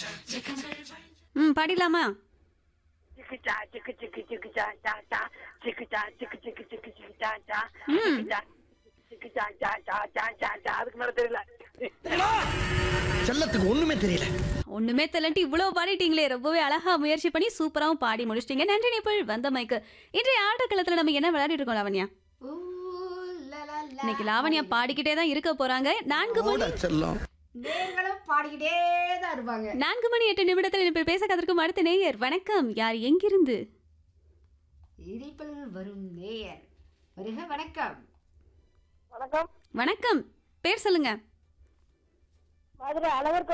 ம் பாடிடலாமா சிக்குச்சா சிக்கு சிக்கு சிக்குச்சா சா சா சிக்குச்சா சிக்கு சிக்கு சிக்கு சிக்குச்சா சா ம். சிக்குச்சா சிக்குச்சா சா சா சா சா சா அதுக்கு மேல தெரியல செல்லத்துக்கு ஒண்ணுமே தெரியல ஒண்ணுமே தெரியலன்ட்டு இவ்வளவு பாடிட்டீங்களே ரொம்பவே அழகா முயற்சி பண்ணி சூப்பராவும் பாடி முடிச்சிட்டீங்க நன்றி நிப்புள் வந்த மைக்கு இன்றைய ஆட்டக்களத்துல நம்ம என்ன விளையாடிட்டு இருக்கோம் லாவண்யா இன்னைக்கு லாவண்யா பாடிக்கிட்டே தான் இருக்க போறாங்க நான்கு மணி போடா செல்லம் நீங்களும் பாடிக்கிட்டே தான் இருப்பாங்க நான்கு மணி எட்டு நிமிடத்தில் இப்போ பேச கதற்கும் அடுத்த நேயர் வணக்கம் யார் எங்கிருந்து இடிப்பில் வரும் நேயர் வருக வணக்கம் வணக்கம் வணக்கம் பேர் சொல்லுங்க மதுரை அழகர்